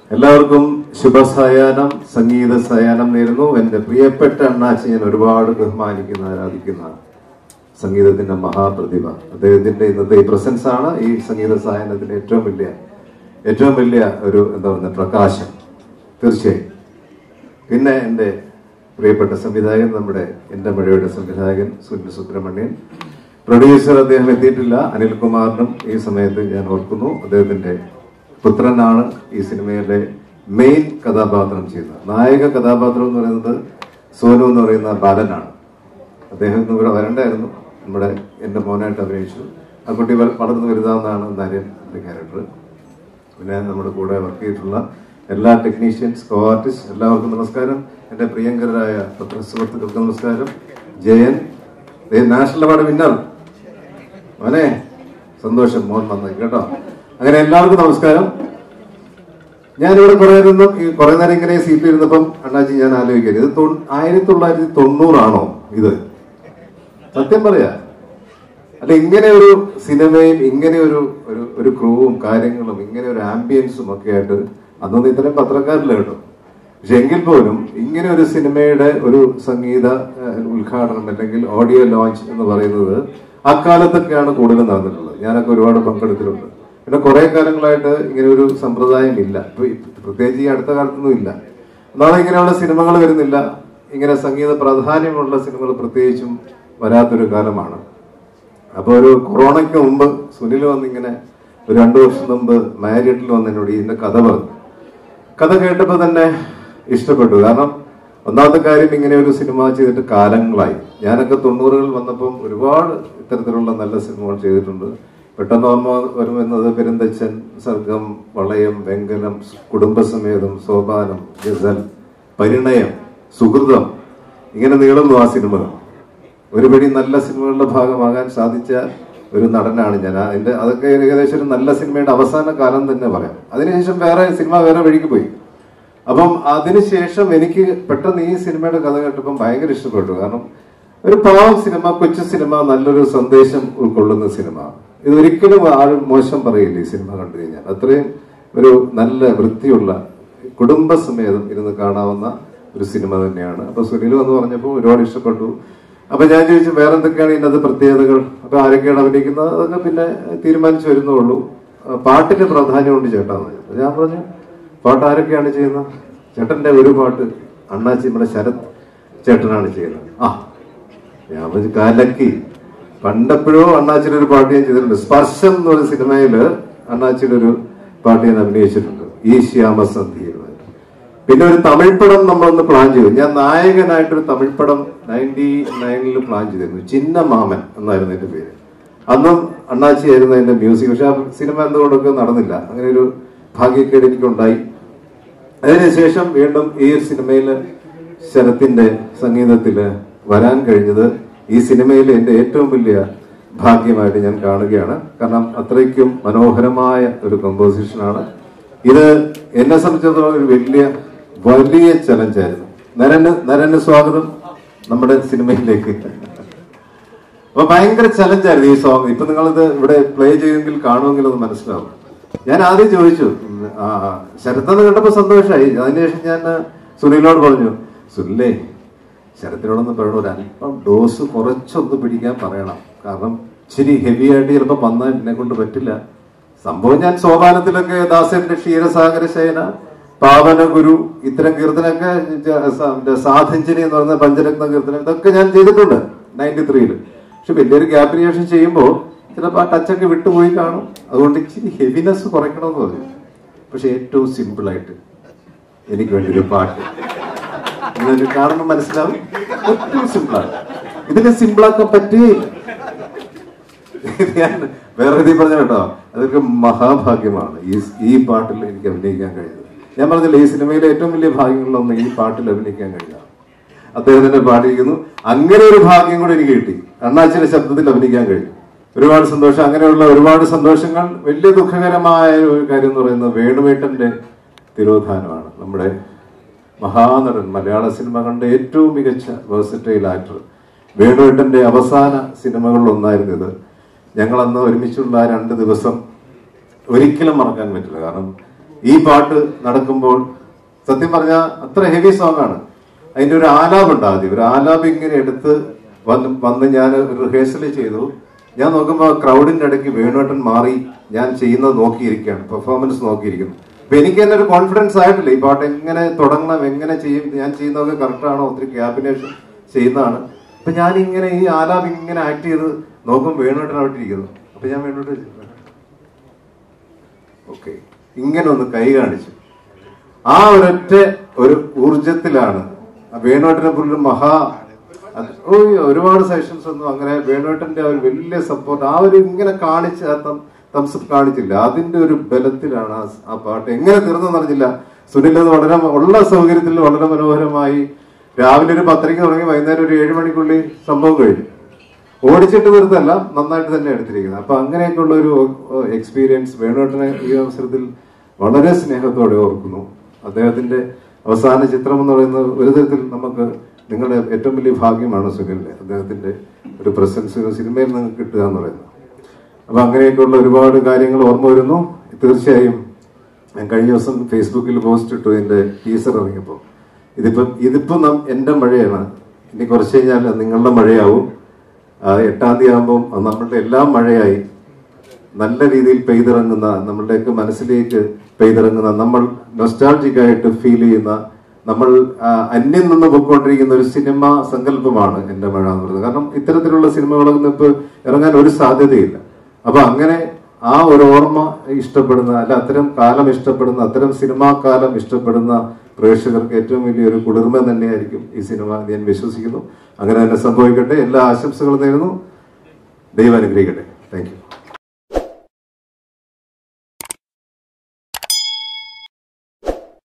എല്ലാവർക്കും ശുഭസായാഹ്നം സംഗീത സായാഹ്നം നേരുന്നു എന്റെ പ്രിയപ്പെട്ട അണ്ണാച്ചി ഞാൻ ഒരുപാട് ബഹുമാനിക്കുന്ന ആരാധിക്കുന്ന സംഗീതത്തിന്റെ മഹാപ്രതിഭ അദ്ദേഹത്തിന്റെ ഇന്നത്തെ ഈ പ്രസൻസ് ആണ് ഈ സംഗീത സായാഹ്നത്തിന്റെ ഏറ്റവും വലിയ ഏറ്റവും വലിയ ഒരു എന്താ പറയുക പ്രകാശം തീർച്ചയായും പിന്നെ എൻ്റെ പ്രിയപ്പെട്ട സംവിധായകൻ നമ്മുടെ എൻ്റെ മഴയുടെ സംവിധായകൻ സുനിൽ സുബ്രഹ്മണ്യൻ പ്രൊഡ്യൂസർ അദ്ദേഹം എത്തിയിട്ടില്ല അനിൽകുമാറിനും ഈ സമയത്ത് ഞാൻ ഓർക്കുന്നു അദ്ദേഹത്തിന്റെ പുത്രനാണ് ഈ സിനിമയിലെ മെയിൻ കഥാപാത്രം ചെയ്യുന്നത് നായക കഥാപാത്രം എന്ന് പറയുന്നത് സോനു എന്ന് പറയുന്ന ബാലനാണ് അദ്ദേഹം ഇന്ന് ഇവിടെ വരണ്ടായിരുന്നു നമ്മുടെ എൻ്റെ മോനായിട്ട് അഭിനയിച്ചു ആ കുട്ടി വൽ- വളർന്നു വലുതാവുന്നതാണ് നരൻ ക്യാരക്ടർ പിന്നെ നമ്മുടെ കൂടെ വർക്ക് ചെയ്തിട്ടുള്ള എല്ലാ ടെക്നീഷ്യൻസ് കോ ആർട്ടിസ്റ്റ് എല്ലാവർക്കും നമസ്കാരം എൻ്റെ പ്രിയങ്കരായ പത്രസുഹൃത്തുക്കൾക്ക് നമസ്കാരം ജയൻ ദേ നാഷണൽ അവാർഡ് വിന്നർ മോനെ സന്തോഷം മോൻ വന്നത് കേട്ടോ അങ്ങനെ എല്ലാവർക്കും നമസ്കാരം ഞാനിവിടെ കുറെ നിന്നും ഈ കുറെ നേരം ഇങ്ങനെ സീറ്റിൽ ഇരുന്നപ്പം അണ്ണാച്ചി ഞാൻ ആലോചിക്കരുത് ഇത് തൊ- ആയിരത്തി തൊള്ളായിരത്തി തൊണ്ണൂറാണോ ഇത് സത്യം പറയാ അല്ല ഇങ്ങനെ ഒരു സിനിമയും ഇങ്ങനെ ഒരു ഒരു ഒരു ക്രൂവും കാര്യങ്ങളും ഇങ്ങനെ ഒരു ആംബിയൻസും ഒക്കെ ആയിട്ട് അന്നൊന്നും ഇത്രയും പത്രക്കാരില്ല കേട്ടോ പക്ഷെ എങ്കിൽ പോലും ഇങ്ങനെ ഒരു സിനിമയുടെ ഒരു സംഗീത ഏഹ്, ഉദ്ഘാടനം അല്ലെങ്കിൽ ഓഡിയോ ലോഞ്ച് എന്ന് പറയുന്നത് അക്കാലത്തൊക്കെയാണ് കൂടുതലും നടന്നിട്ടുള്ളത് ഞാനൊക്കെ ഒരുപാട് പങ്കെടുത്തിട്ടുണ്ട് പിന്നെ കുറെ കാലങ്ങളായിട്ട് ഇങ്ങനെ ഒരു സമ്പ്രദായം ഇല്ല ഇപ്പൊ ഈ- പ്രത്യേകിച്ച് ഈ അടുത്ത കാലത്തൊന്നും ഇല്ല ഒന്നാമത് ഇങ്ങനെയുള്ള സിനിമകൾ വരുന്നില്ല ഇങ്ങനെ സംഗീത പ്രാധാന്യമുള്ള സിനിമകൾ പ്രത്യേകിച്ചും വരാത്തൊരു കാലമാണ് അപ്പൊ ഒരു കൊറോണയ്ക്ക് മുമ്പ് സുനിൽ വന്നിങ്ങനെ ഒരു രണ്ടു വർഷം മുമ്പ് മാരിയറ്റിൽ വന്ന് എന്നോട് ഇതിന്റെ കഥ പറഞ്ഞു കഥ കേട്ടപ്പോൾ തന്നെ ഇഷ്ടപ്പെട്ടു കാരണം ഒന്നാമത്തെ കാര്യം ഇങ്ങനെ ഒരു സിനിമ ചെയ്തിട്ട് കാലങ്ങളായി ഞാനൊക്കെ തൊണ്ണൂറുകളിൽ വന്നപ്പം ഒരുപാട് ഇത്തരത്തിലുള്ള നല്ല സിനിമകൾ ചെയ്തിട്ടുണ്ട് പെട്ടെന്ന് ഓർമ്മ വരുമെന്നത് പെരുന്തച്ചൻ സർഗം വളയം വെങ്കലം കുടുംബസമേതം സോപാനം ഗസൽ പരിണയം സുഹൃതം ഇങ്ങനെ നീളുന്നു ആ സിനിമകൾ ഒരുപടി നല്ല സിനിമകളുടെ ഭാഗമാകാൻ സാധിച്ച ഒരു നടനാണ് ഞാൻ അതിന്റെ അതൊക്കെ ഏകദേശം ഒരു നല്ല സിനിമയുടെ അവസാന കാലം തന്നെ പറയാം അതിനുശേഷം വേറെ സിനിമ വേറെ വഴിക്ക് പോയി അപ്പം അതിനുശേഷം എനിക്ക് പെട്ടെന്ന് ഈ സിനിമയുടെ കഥ കേട്ടപ്പം ഭയങ്കര ഇഷ്ടപ്പെട്ടു കാരണം ഒരു പാവം സിനിമ കൊച്ചു സിനിമ നല്ലൊരു സന്ദേശം ഉൾക്കൊള്ളുന്ന സിനിമ ഇത് ഒരിക്കലും ആരും മോശം പറയില്ല ഈ സിനിമ കണ്ടു കഴിഞ്ഞാൽ അത്രയും ഒരു നല്ല വൃത്തിയുള്ള കുടുംബസമേതം ഇരുന്ന് കാണാവുന്ന ഒരു സിനിമ തന്നെയാണ് അപ്പൊ സുനിൽ എന്ന് പറഞ്ഞപ്പോൾ ഒരുപാട് ഇഷ്ടപ്പെട്ടു അപ്പൊ ഞാൻ ചോദിച്ചു വേറെ എന്തൊക്കെയാണ് ഇതിനകത്ത് പ്രത്യേകതകൾ അപ്പൊ ആരൊക്കെയാണ് അഭിനയിക്കുന്നത് അതൊക്കെ പിന്നെ തീരുമാനിച്ചു വരുന്നുള്ളൂ ആ, പാട്ടിന് പ്രാധാന്യമുണ്ട് ചേട്ടാന്ന് പറഞ്ഞു. അപ്പൊ ഞാൻ പറഞ്ഞു പാട്ട് ആരൊക്കെയാണ് ചെയ്യുന്നത് ചേട്ടന്റെ ഒരു പാട്ട് അണ്ണാച്ചി നമ്മുടെ ശരത് ചേട്ടനാണ് ചെയ്യുന്നത് ആ ഞാൻ പറഞ്ഞു കാലക്കി പണ്ടെപ്പോഴോ അണ്ണാച്ചിയുടെ ഒരു പാട്ട് ഞാൻ ചെയ്തിട്ടുണ്ട് സ്പർശം എന്ന് പറഞ്ഞ സിനിമയില് അണ്ണാച്ചിയുടെ ഒരു പാട്ട് ഞാൻ അഭിനയിച്ചിട്ടുണ്ട് ഈ ശ്യാമസന്ധിയിൽ പിന്നെ ഒരു തമിഴ് പടം നമ്മളൊന്ന് പ്ലാൻ ചെയ്തു ഞാൻ നായകനായിട്ടൊരു തമിഴ് പടം നയൻറ്റി നയനിൽ പ്ലാൻ ചെയ്തിരുന്നു ചിന്ന മാമൻ എന്നായിരുന്നു എന്റെ പേര് അന്നും അണ്ണാച്ചി ആയിരുന്നു എന്റെ മ്യൂസിക് പക്ഷെ ആ സിനിമ എന്തുകൊണ്ടൊക്കെ നടന്നില്ല അങ്ങനെ ഒരു ഭാഗ്യക്കേട് എനിക്കുണ്ടായി അതിനുശേഷം വീണ്ടും ഈ സിനിമയില് ശരത്തിന്റെ സംഗീതത്തില് വരാൻ കഴിഞ്ഞത് ഈ സിനിമയിൽ എന്റെ ഏറ്റവും വലിയ ഭാഗ്യമായിട്ട് ഞാൻ കാണുകയാണ് കാരണം അത്രയ്ക്കും മനോഹരമായ ഒരു കമ്പോസിഷനാണ് ഇത് എന്നെ സംബന്ധിച്ചിടത്തോളം ഒരു വലിയ വലിയ ചലഞ്ചായിരുന്നു നരന് നരന് സ്വാഗതം നമ്മുടെ സിനിമയിലേക്ക് അപ്പൊ ഭയങ്കര ചലഞ്ചായിരുന്നു ഈ സോങ് ഇപ്പൊ നിങ്ങളിത് ഇവിടെ പ്ലേ ചെയ്യുമെങ്കിൽ കാണുമെങ്കിൽ അത് മനസ്സിലാവും ഞാൻ ആദ്യം ചോദിച്ചു ഉം, ആ ശരത്തെന്ന് കേട്ടപ്പോ സന്തോഷമായി അതിനുശേഷം ഞാൻ സുനിലിനോട് പറഞ്ഞു സുനിലേ ശരത്തിനോടൊന്ന് പറയണം ഒരു അല്പം ഡോസ് കുറച്ചൊന്ന് പിടിക്കാൻ പറയണം കാരണം ഇച്ചിരി ഹെവി ആയിട്ട് ചിലപ്പോൾ വന്നാൽ എന്നെ കൊണ്ട് പറ്റില്ല സംഭവം ഞാൻ സോപാനത്തിലൊക്കെ ദാസന്റെ ക്ഷീരസാഗര ശയന പാവന ഗുരു ഇത്തരം കീർത്തനൊക്കെ ജ- സ- സാധഞ്ചനി എന്ന് പറയുന്ന പഞ്ചരത്ന കീർത്തനം ഇതൊക്കെ ഞാൻ ചെയ്തിട്ടുണ്ട് നയൻറ്റി ത്രീയില് പക്ഷെ വലിയൊരു ഗ്യാപ്പിന് ശേഷം ചെയ്യുമ്പോൾ ചിലപ്പോൾ ആ ടച്ചൊക്കെ വിട്ടുപോയി കാണും അതുകൊണ്ട് ഇച്ചിരി ഹെവിനെസ് കുറയ്ക്കണമെന്ന് പറഞ്ഞു പക്ഷെ ഏറ്റവും സിമ്പിൾ ആയിട്ട് എനിക്ക് വേണ്ടി ഒരു പാട്ട് നിങ്ങൾക്ക് കാണുമ്പോൾ മനസ്സിലാവും ഏറ്റവും സിമ്പിളാണ് ഇതിനെ സിമ്പിളാക്കാൻ പറ്റുകയില്ല ഇത് ഞാൻ വേറെ രീതിയിൽ പറഞ്ഞ കേട്ടോ അതൊക്കെ മഹാഭാഗ്യമാണ് ഈ ഈ പാട്ടിൽ എനിക്ക് അഭിനയിക്കാൻ കഴിഞ്ഞത് ഞാൻ പറഞ്ഞില്ല ഈ സിനിമയിലെ ഏറ്റവും വലിയ ഭാഗ്യങ്ങളിലൊന്ന് ഈ പാട്ടിൽ അഭിനയിക്കാൻ കഴിഞ്ഞതാണ് അദ്ദേഹം തന്നെ പാടിയിരിക്കുന്നു അങ്ങനെ ഒരു ഭാഗ്യം കൂടെ എനിക്ക് കിട്ടി അണ്ണാച്ചിയുടെ ശബ്ദത്തിൽ അഭിനയിക്കാൻ കഴിഞ്ഞു ഒരുപാട് സന്തോഷം അങ്ങനെയുള്ള ഒരുപാട് സന്തോഷങ്ങൾ വലിയ ദുഃഖകരമായ ഒരു കാര്യം എന്ന് പറയുന്നത് വേണുവേട്ടന്റെ തിരോധാനമാണ് നമ്മുടെ മഹാനടൻ മലയാള സിനിമ കണ്ട ഏറ്റവും മികച്ച വേഴ്സറ്റൈൽ ആക്ടർ വേണുവേട്ടന്റെ അവസാന സിനിമകളിൽ ഒന്നായിരുന്നു ഇത് ഞങ്ങൾ അന്ന് ഒരുമിച്ചുള്ള ആ രണ്ട് ദിവസം ഒരിക്കലും മറക്കാൻ പറ്റില്ല കാരണം ഈ പാട്ട് നടക്കുമ്പോൾ സത്യം പറഞ്ഞാൽ അത്ര ഹെവി സോങ് ആണ് അതിന്റെ ഒരു ആലാപുണ്ട് ആദ്യം ഒരു ആലാപ് ഇങ്ങനെ എടുത്ത് വന്ന് വന്ന് ഞാൻ റിഹേഴ്സൽ ചെയ്തു ഞാൻ നോക്കുമ്പോൾ ക്രൗഡിന്റെ ഇടയ്ക്ക് വേണുവേട്ടൻ മാറി ഞാൻ ചെയ്യുന്നത് നോക്കിയിരിക്കുകയാണ് പെർഫോമൻസ് നോക്കിയിരിക്കുന്നു അപ്പൊ എനിക്ക് തന്നെ ഒരു കോൺഫിഡൻസ് ആയിട്ടില്ല ഈ പാട്ട് എങ്ങനെ തുടങ്ങണം എങ്ങനെ ചെയ്യും ഞാൻ ചെയ്യുന്നതൊക്കെ കറക്റ്റ് ആണോ ഒത്തിരി ക്യാബിനേഷൻ ചെയ്യുന്നതാണ് അപ്പൊ ഞാൻ ഇങ്ങനെ ഈ ആലാപ് ഇങ്ങനെ ആക്ട് ചെയ്ത് നോക്കുമ്പോൾ വേണുവേട്ടൻ അവിടെ ഇരിക്കുന്നു അപ്പൊ ഞാൻ വേണുവേട്ടൻ ഓക്കെ ഇങ്ങനെ ഒന്ന് കൈ കാണിച്ചു ആ ഒരൊറ്റ ഒരു ഊർജത്തിലാണ് ആ വേണുവേട്ടനെ പോലൊരു മഹാ അത് ഓ ഒരുപാട് സെഷൻസ് ഒന്നും അങ്ങനെ വേണുവേട്ടന്റെ ആ ഒരു വലിയ സപ്പോർട്ട് ആ ഒരു ഇങ്ങനെ കാണിച്ച് ആ തംസപ്പ് കാണിച്ചില്ല അതിന്റെ ഒരു ബലത്തിലാണ് ആ സ് ആ പാട്ട് എങ്ങനെ തീർന്നെന്ന് അറിഞ്ഞില്ല സുനിൽ അത് വളരെ ഉള്ള സൗകര്യത്തിൽ വളരെ മനോഹരമായി രാവിലെ ഒരു പത്തരയ്ക്ക് തുടങ്ങി വൈകുന്നേരം ഒരു ഏഴ് മണിക്കുള്ളിൽ സംഭവം കഴിഞ്ഞു ഓടിച്ചിട്ട് വെറുതല്ല നന്നായിട്ട് തന്നെ എടുത്തിരിക്കുന്നത് അപ്പൊ അങ്ങനെയൊക്കെയുള്ള ഒരു എക്സ്പീരിയൻസ് വേണുവേട്ടനെ ഈ അവസരത്തിൽ വളരെ സ്നേഹത്തോടെ ഓർക്കുന്നു അദ്ദേഹത്തിന്റെ അവസാന ചിത്രം എന്ന് പറയുന്നത് ഒരു തരത്തിൽ നമുക്ക് നിങ്ങളുടെ ഏറ്റവും വലിയ ഭാഗ്യമാണ് സുനിലിന് അദ്ദേഹത്തിന്റെ ഒരു പ്രസൻസ് സിനിമയിൽ നിങ്ങൾക്ക് കിട്ടുക എന്ന് പറയുന്നത് അപ്പൊ അങ്ങനെയൊക്കെയുള്ള ഒരുപാട് കാര്യങ്ങൾ ഓർമ്മ വരുന്നു തീർച്ചയായും ഞാൻ കഴിഞ്ഞ ദിവസം ഫേസ്ബുക്കിൽ പോസ്റ്റ് ഇട്ടു ഇതിന്റെ ടീസർ ഇറങ്ങിയപ്പോൾ ഇതിപ്പോ ഇതിപ്പോ നം എന്റെ മഴയാണ് ഇനി കുറച്ച് കഴിഞ്ഞാൽ നിങ്ങളുടെ മഴയാവും ആ, എട്ടാം തീയതി ആകുമ്പോൾ നമ്മളുടെ എല്ലാം മഴയായി നല്ല രീതിയിൽ പെയ്തിറങ്ങുന്ന നമ്മളുടെയൊക്കെ മനസ്സിലേക്ക് പെയ്തിറങ്ങുന്ന നമ്മൾ നൊസ്റ്റാൾജിക് ആയിട്ട് ഫീൽ ചെയ്യുന്ന നമ്മൾ ആ, അന്യം നിന്ന് പൊയ്ക്കൊണ്ടിരിക്കുന്ന ഒരു സിനിമ സങ്കല്പമാണ് എന്റെ മഴ എന്ന് പറയുന്നത് കാരണം ഇത്തരത്തിലുള്ള സിനിമകളൊന്നും ഇപ്പൊ ഇറങ്ങാൻ ഒരു സാധ്യതയില്ല അപ്പൊ അങ്ങനെ ആ ഒരു ഓർമ്മ ഇഷ്ടപ്പെടുന്ന അല്ല അത്തരം കാലം ഇഷ്ടപ്പെടുന്ന അത്തരം സിനിമാ കാലം ഇഷ്ടപ്പെടുന്ന പ്രേക്ഷകർക്ക് ഏറ്റവും വലിയൊരു കുളിർമ തന്നെയായിരിക്കും ഈ സിനിമ എന്ന് ഞാൻ വിശ്വസിക്കുന്നു അങ്ങനെ തന്നെ സംഭവിക്കട്ടെ എല്ലാ ആശംസകളും നേരുന്നു ദൈവം അനുഗ്രഹിക്കട്ടെ താങ്ക് യു